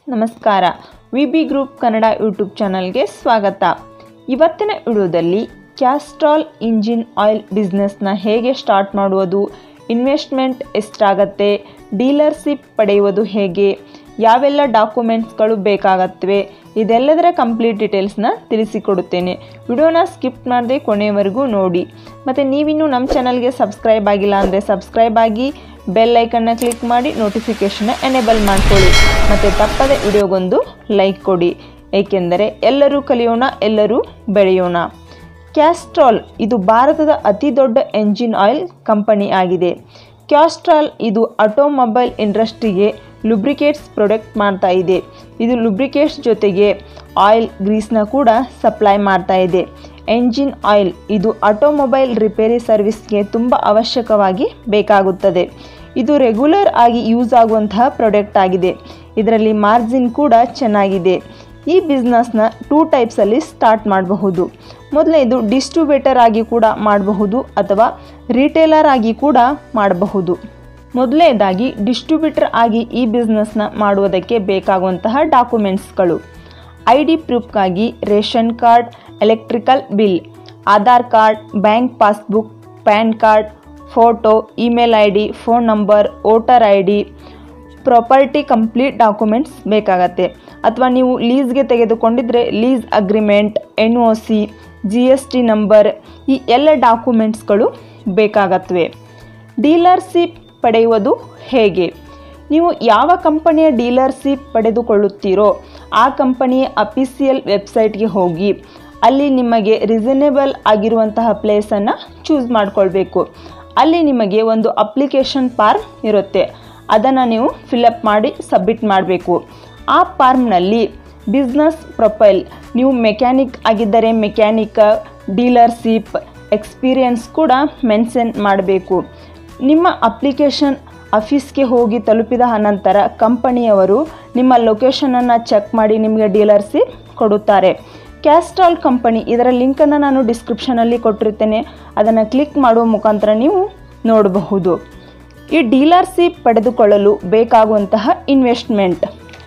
ನಮಸ್ಕಾರ V B group Kannada YouTube ಚಾನಲ್ಗೆ ಸ್ವಾಗತ ಇವತ್ತಿನ ವಿಡಿಯೋದಲ್ಲಿ ಕ್ಯಾಸ್ಟ್ರಾಲ್ ಇಂಜಿನ್ ಆಯಿಲ್ ಬಿಸ್ನೆಸ್ನ ಹೇಗೆ ಸ್ಟಾರ್ಟ್ ಮಾಡುವುದು ಇನ್ವೆಸ್ಟ್ಮೆಂಟ್ ಎಷ್ಟಾಗತ್ತೆ ಡೀಲರ್ಶಿಪ್ ಪಡೆಯುವುದು ಹೇಗೆ ಯಾವೆಲ್ಲ ಡಾಕ್ಯುಮೆಂಟ್ಸ್ಗಳು ಬೇಕಾಗತ್ತವೆ ಇದೆಲ್ಲದರ ಕಂಪ್ಲೀಟ್ ಡೀಟೇಲ್ಸ್ನ ತಿಳಿಸಿಕೊಡುತ್ತೇನೆ ವಿಡಿಯೋನ ಸ್ಕಿಪ್ ಮಾಡದೆ ಕೊನೆಯವರೆಗೂ ನೋಡಿ ಮತ್ತು ನೀವಿನ್ನೂ ನಮ್ಮ ಚಾನಲ್ಗೆ ಸಬ್ಸ್ಕ್ರೈಬ್ ಆಗಿಲ್ಲ ಅಂದರೆ ಸಬ್ಸ್ಕ್ರೈಬ್ ಆಗಿ ಬೆಲ್ ಐಕನ್ನ ಕ್ಲಿಕ್ ಮಾಡಿ ನೋಟಿಫಿಕೇಷನ್ನ ಎನೇಬಲ್ ಮಾಡ್ಕೊಳ್ಳಿ ಮತ್ತು ತಪ್ಪದೆ ವಿಡಿಯೋಗೊಂದು ಲೈಕ್ ಕೊಡಿ ಏಕೆಂದರೆ ಎಲ್ಲರೂ ಕಲಿಯೋಣ ಎಲ್ಲರೂ ಬೆಳೆಯೋಣ ಕ್ಯಾಸ್ಟ್ರಾಲ್ ಇದು ಭಾರತದ ಅತಿ ದೊಡ್ಡ ಎಂಜಿನ್ ಆಯಿಲ್ ಕಂಪನಿ ಆಗಿದೆ ಕ್ಯಾಸ್ಟ್ರಾಲ್ ಇದು ಆಟೋಮೊಬೈಲ್ ಇಂಡಸ್ಟ್ರಿಗೆ ಲುಬ್ರಿಕೇಟ್ಸ್ ಪ್ರೊಡಕ್ಟ್ ಮಾಡ್ತಾ ಇದೆ ಇದು ಲುಬ್ರಿಕೇಟ್ಸ್ ಜೊತೆಗೆ ಆಯಿಲ್ ಗ್ರೀಸ್ನ ಕೂಡ ಸಪ್ಲೈ ಮಾಡ್ತಾ ಇದೆ ಎಂಜಿನ್ ಆಯಿಲ್ ಇದು ಆಟೋಮೊಬೈಲ್ ರಿಪೇರಿ ಸರ್ವಿಸ್ಗೆ ತುಂಬ ಅವಶ್ಯಕವಾಗಿ ಬೇಕಾಗುತ್ತದೆ ಇದು ರೆಗ್ಯುಲರ್ ಆಗಿ ಯೂಸ್ ಆಗುವಂತಹ ಪ್ರಾಡಕ್ಟ್ ಆಗಿದೆ ಇದರಲ್ಲಿ ಮಾರ್ಜಿನ್ ಕೂಡ ಚೆನ್ನಾಗಿದೆ ಈ ಬಿಸ್ನೆಸ್ನ ಟೂ ಟೈಪ್ಸಲ್ಲಿ ಸ್ಟಾರ್ಟ್ ಮಾಡಬಹುದು ಮೊದಲನೇದು ಡಿಸ್ಟ್ರಿಬ್ಯೂಟರ್ ಆಗಿ ಕೂಡ ಮಾಡಬಹುದು ಅಥವಾ ರಿಟೇಲರ್ ಆಗಿ ಕೂಡ ಮಾಡಬಹುದು ಮೊದಲನೇದಾಗಿ ಡಿಸ್ಟ್ರಿಬ್ಯೂಟರ್ ಆಗಿ ಈ ಬಿಸ್ನೆಸ್ನ ಮಾಡುವುದಕ್ಕೆ ಬೇಕಾಗುವಂತಹ ಡಾಕ್ಯುಮೆಂಟ್ಸ್ಗಳು ಐ ಡಿ ಪ್ರೂಫ್ಗಾಗಿ ration card electrical bill Aadhaar card bank passbook PAN card photo email I D phone number voter I D property complete documents ಬೇಕಾಗತ್ತೆ ಅಥವಾ ನೀವು ಲೀಸ್ಗೆ ತೆಗೆದುಕೊಂಡಿದ್ರೆ lease agreement N O C G S T number ಈ ಎಲ್ಲ ಡಾಕ್ಯುಮೆಂಟ್ಸ್ಗಳು ಬೇಕಾಗತ್ವೆ dealership ಪಡೆಯುವುದು ಹೇಗೆ ನೀವು ಯಾವ ಕಂಪನಿಯ ಡೀಲರ್ಶಿಪ್ ಪಡೆದುಕೊಳ್ಳುತ್ತೀರೋ ಆ ಕಂಪನಿಯ ಅಫಿಸಿಯಲ್ ವೆಬ್ಸೈಟ್ಗೆ ಹೋಗಿ ಅಲ್ಲಿ ನಿಮಗೆ ರಿಸನೇಬಲ್ ಆಗಿರುವಂತಹ ಪ್ಲೇಸನ್ನು ಚೂಸ್ ಮಾಡಿಕೊಳ್ಬೇಕು ಅಲ್ಲಿ ನಿಮಗೆ ಒಂದು ಅಪ್ಲಿಕೇಶನ್ ಫಾರ್ಮ್ ಇರುತ್ತೆ ಅದನ್ನು ನೀವು ಫಿಲಪ್ ಮಾಡಿ ಸಬ್ಮಿಟ್ ಮಾಡಬೇಕು ಆ ಫಾರ್ಮ್ನಲ್ಲಿ ಬಿಸ್ನೆಸ್ ಪ್ರೊಫೈಲ್ ನೀವು ಮೆಕ್ಯಾನಿಕ್ ಆಗಿದ್ದರೆ ಮೆಕ್ಯಾನಿಕ್ ಡೀಲರ್ಶಿಪ್ ಎಕ್ಸ್ಪೀರಿಯನ್ಸ್ ಕೂಡ ಮೆನ್ಷನ್ ಮಾಡಬೇಕು ನಿಮ್ಮ ಅಪ್ಲಿಕೇಶನ್ ಆಫೀಸ್ಗೆ ಹೋಗಿ ತಲುಪಿದ ಅನಂತರ ಕಂಪನಿಯವರು ನಿಮ್ಮ ಲೊಕೇಶನನ್ನು ಚೆಕ್ ಮಾಡಿ ನಿಮಗೆ ಡೀಲರ್ಶಿಪ್ ಕೊಡುತ್ತಾರೆ ಕ್ಯಾಸ್ಟ್ರಾಲ್ ಕಂಪನಿ ಇದರ ಲಿಂಕನ್ನು ನಾನು ಡಿಸ್ಕ್ರಿಪ್ಷನಲ್ಲಿ ಕೊಟ್ಟಿರ್ತೇನೆ ಅದನ್ನು ಕ್ಲಿಕ್ ಮಾಡುವ ಮುಖಾಂತರ ನೀವು ನೋಡಬಹುದು ಈ ಡೀಲರ್ಶಿಪ್ ಪಡೆದುಕೊಳ್ಳಲು ಬೇಕಾಗುವಂತಹ ಇನ್ವೆಸ್ಟ್ಮೆಂಟ್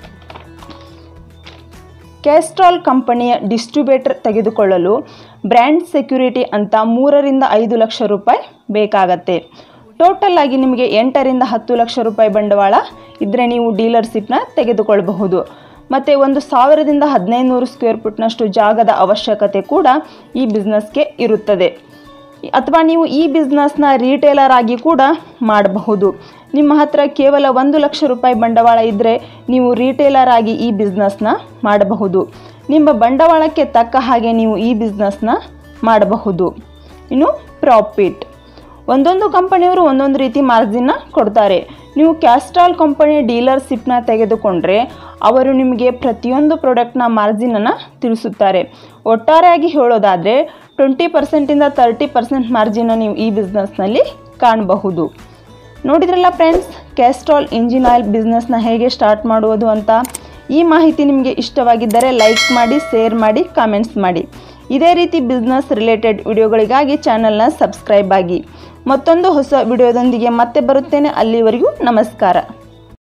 ಕ್ಯಾಸ್ಟ್ರಾಲ್ ಕಂಪನಿಯ ಡಿಸ್ಟ್ರಿಬ್ಯೂಟರ್ ತೆಗೆದುಕೊಳ್ಳಲು ಬ್ರ್ಯಾಂಡ್ ಸೆಕ್ಯೂರಿಟಿ ಅಂತ ಮೂರರಿಂದ ಐದು ಲಕ್ಷ ರೂಪಾಯಿ ಬೇಕಾಗತ್ತೆ ಟೋಟಲ್ ಆಗಿ ನಿಮಗೆ ಎಂಟರಿಂದ ಹತ್ತು ಲಕ್ಷ ರೂಪಾಯಿ ಬಂಡವಾಳ ಇದ್ದರೆ ನೀವು ಡೀಲರ್ಶಿಪ್ನ ತೆಗೆದುಕೊಳ್ಳಬಹುದು ಮತ್ತು ಒಂದು ಸಾವಿರದಿಂದ ಹದಿನೈದು ನೂರು ಸ್ಕ್ವೇರ್ ಫುಟ್ನಷ್ಟು ಜಾಗದ ಅವಶ್ಯಕತೆ ಕೂಡ ಈ ಬಿಸ್ನೆಸ್ಗೆ ಇರುತ್ತದೆ ಅಥವಾ ನೀವು ಈ ಬಿಸ್ನೆಸ್ನ ರಿಟೇಲರ್ ಆಗಿ ಕೂಡ ಮಾಡಬಹುದು ನಿಮ್ಮ ಹತ್ರ ಕೇವಲ ಒಂದು ಲಕ್ಷ ರೂಪಾಯಿ ಬಂಡವಾಳ ಇದ್ದರೆ ನೀವು ರಿಟೇಲರ್ ಆಗಿ ಈ ಬಿಸ್ನೆಸ್ನ ಮಾಡಬಹುದು ನಿಮ್ಮ ಬಂಡವಾಳಕ್ಕೆ ತಕ್ಕ ಹಾಗೆ ನೀವು ಈ ಬಿಸ್ನೆಸ್ನ ಮಾಡಬಹುದು ಇನ್ನು ಪ್ರಾಫಿಟ್ ಒಂದೊಂದು ಕಂಪನಿಯವರು ಒಂದೊಂದು ರೀತಿ ಮಾರ್ಜಿನ್ನ ಕೊಡ್ತಾರೆ ನೀವು ಕ್ಯಾಸ್ಟ್ರಾಲ್ ಕಂಪನಿ ಡೀಲರ್ಶಿಪ್ನ ತೆಗೆದುಕೊಂಡ್ರೆ ಅವರು ನಿಮಗೆ ಪ್ರತಿಯೊಂದು ಪ್ರಾಡಕ್ಟ್ನ ಮಾರ್ಜಿನನ್ನು ತಿಳಿಸುತ್ತಾರೆ ಒಟ್ಟಾರೆಯಾಗಿ ಹೇಳೋದಾದರೆ ಟ್ವೆಂಟಿ ಪರ್ಸೆಂಟಿಂದ ತರ್ಟಿ ಪರ್ಸೆಂಟ್ ಮಾರ್ಜಿನ ನೀವು ಈ ಬಿಸ್ನೆಸ್ನಲ್ಲಿ ಕಾಣಬಹುದು ನೋಡಿದ್ರಲ್ಲ ಫ್ರೆಂಡ್ಸ್ ಕ್ಯಾಸ್ಟ್ರಾಲ್ ಇಂಜಿನ್ ಆಯಿಲ್ ಬಿಸ್ನೆಸ್ನ ಹೇಗೆ ಸ್ಟಾರ್ಟ್ ಮಾಡುವುದು ಅಂತ ಈ ಮಾಹಿತಿ ನಿಮಗೆ ಇಷ್ಟವಾಗಿದ್ದರೆ ಲೈಕ್ ಮಾಡಿ ಶೇರ್ ಮಾಡಿ ಕಾಮೆಂಟ್ಸ್ ಮಾಡಿ ಇದೇ ರೀತಿ ಬಿಸ್ನೆಸ್ ರಿಲೇಟೆಡ್ ವಿಡಿಯೋಗಳಿಗಾಗಿ ಚಾನಲ್ನ ಸಬ್ಸ್ಕ್ರೈಬ್ ಆಗಿ ಮತ್ತೊಂದು ಹೊಸ ವಿಡಿಯೋದೊಂದಿಗೆ ಮತ್ತೆ ಬರುತ್ತೇನೆ ಅಲ್ಲಿವರೆಗೂ ನಮಸ್ಕಾರ